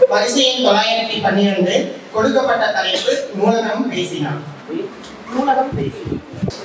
வரிசை எண் தொள்ளாயிரத்தி பன்னிரண்டு கொடுக்கப்பட்ட தலைப்பு நூலகம் பேசினார் நூலகம் பேசினார்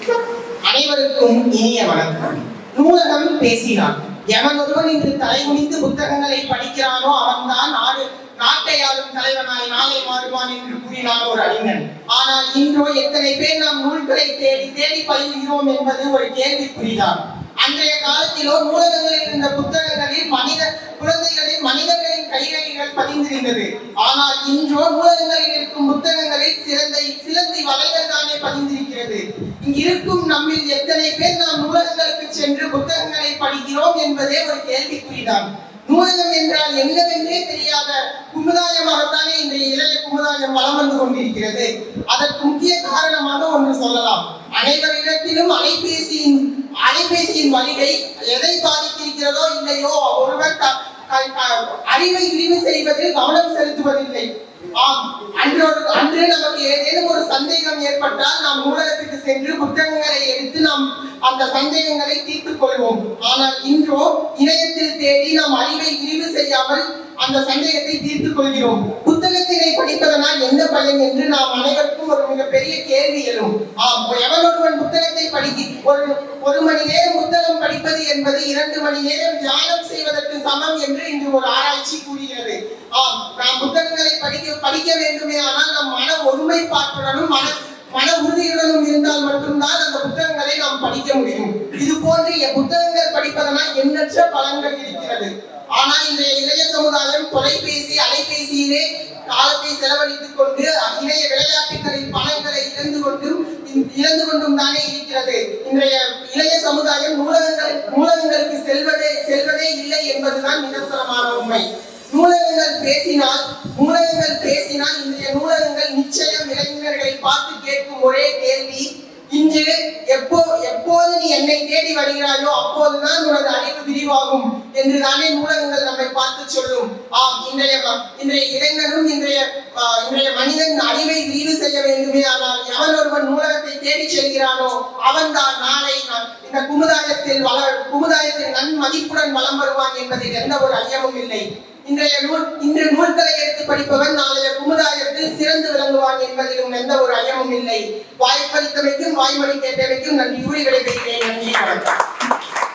அனைவருக்கும் இனிய வணக்கம் நூலகம் பேசினார் எவன் ஒருவன் இன்று தலைமுடிந்து புத்தகங்களை படிக்கிறானோ அவன்தான் நாடு நாட்டை ஆளும் தலைவனாய் நாளை மாறுவான் என்று கூறினான் ஒரு அறிஞன் ஆனால் இன்றோ எத்தனை பேர் நாம் நூல்களை தேடி தேடி பயில்கிறோம் என்பது ஒரு கேள்விக்குறிதான் அன்றைய காலத்திலோ நூலகங்களில் இருந்த புத்தகங்களில் மனித குழந்தைகளின் மனிதர்களின் கைரேகைகள் பதிந்திருந்தது ஆனால் இன்றோ நூலகங்களில் இருக்கும் புத்தகங்களில் சிறந்த சிலந்தி வலைகள் தானே பதிந்திருக்கிறது இங்கு இருக்கும் நம்மில் எத்தனை பேர் நாம் நூலகங்களுக்கு சென்று புத்தகங்களை படிக்கிறோம் என்பதே ஒரு கேள்விக்குறிதான் நூலகம் என்றால் என்னவென்றே தெரியாத குமுதாயமாகத்தானே இன்றைய இளைய குமுதாயம் வளம் வந்து கொண்டிருக்கிறது அதற்கு முக்கிய காரணமாக ஒன்று சொல்லலாம் அனைவரிடத்திலும் அலைபேசியின் அலைபேசியின் வருகை எதை பாதித்திருக்கிறதோ இல்லையோ ஒருவர் த- க- க- அறிவை விரிவு செய்வதில் கவனம் செலுத்துவதில்லை ஆம் அன்றொரு அன்று நமக்கு ஏதேனும் ஒரு சந்தேகம் ஏற்பட்டால் நாம் நூலகத்துக்கு சென்று புத்தகங்களை எடுத்து நாம் அந்த சந்தேகங்களை தீர்த்துக் கொள்வோம் ஆனால் இன்றோ இணையத்தில் தேடி நாம் அறிவை விரிவு செய்யாமல் அந்த சந்தேகத்தை தீர்த்துக் கொள்கிறோம் புத்தகத்தினை படிப்பதனால் என்ன பயன் என்று நாம் அனைவருக்கும் ஒரு மிகப்பெரிய கேள்வி எழும் ஆம் எவன் ஒருவன் புத்தகத்தை படிக்க ஒரு ஒரு மணி நேரம் புத்தகம் படிப்பது என்பது இரண்டு மணி நேரம் தியானம் செய்வதற்கு சமம் என்று இன்று ஒரு ஆராய்ச்சி கூறுகிறது ஆம் நாம் புத்தகங்களை படிக்க படிக்க வேண்டுமே ஆனால் நம் மன ஒருமைப்பாட்டுடனும் மன மன உறுதியுடனும் இருந்தால் மட்டும்தான் அந்த புத்தகங்களை நாம் படிக்க முடியும் இது போன்று எ- புத்தகங்கள் படிப்பதனால் எண்ணற்ற பலன்கள் இருக்கிறது ஆனால் இன்றைய இளைய சமுதாயம் தொலைபேசி அலைபேசியிலே காலத்தை செலவழித்துக் கொண்டு இணைய விளையாட்டுகளில் பணங்களை இழந்து கொண்டும் இழந்து கொண்டும் தானே இருக்கிறது இன்றைய இளைய சமுதாயம் நூலகங்கள் நூலகங்களுக்கு செல்வதே செல்வதே இல்லை என்பதுதான் நிதர்சனமான உண்மை நூலகங்கள் பேசினால் நூலகங்கள் பேசினால் இன்றைய நூலகங்கள் நிச்சயம் இளைஞர்களை பார்த்து கேட்கும் ஒரே கேள்வி இன்று எப்போ எப்போது நீ என்னை தேடி வருகிறாயோ அப்போதுதான் உனது அறிவு விரிவாகும் என்று தானே நூலகங்கள் நம்மை பார்த்து சொல்லும் ஆம் இன்றைய ம- இன்றைய இளைஞனும் இன்றைய ஆ, இன்றைய மனிதன் அறிவை விரிவு செய்ய வேண்டுமே ஆனால் எவன் ஒருவன் நூலகத்தை தேடி செல்கிறானோ அவன்தான் நாளை ந- இந்த குமுதாயத்தில் வள குமுதாயத்தில் நன் மதிப்புடன் வலம் வருவான் என்பதில் எந்த ஒரு ஐயமும் இல்லை இன்றைய நூல் இன்று நூல்களை எடுத்து படிப்பவன் நாளைய குமுதாயத்தில் சிறந்து விளங்குவான் என்பதிலும் எந்த ஒரு ஐயமும் இல்லை வாய்ப்பளித்தமைக்கும் வாய்மொழி கேட்டமைக்கும் நன்றி கூறி விடைபெறுகிறேன் நன்றி வணக்கம்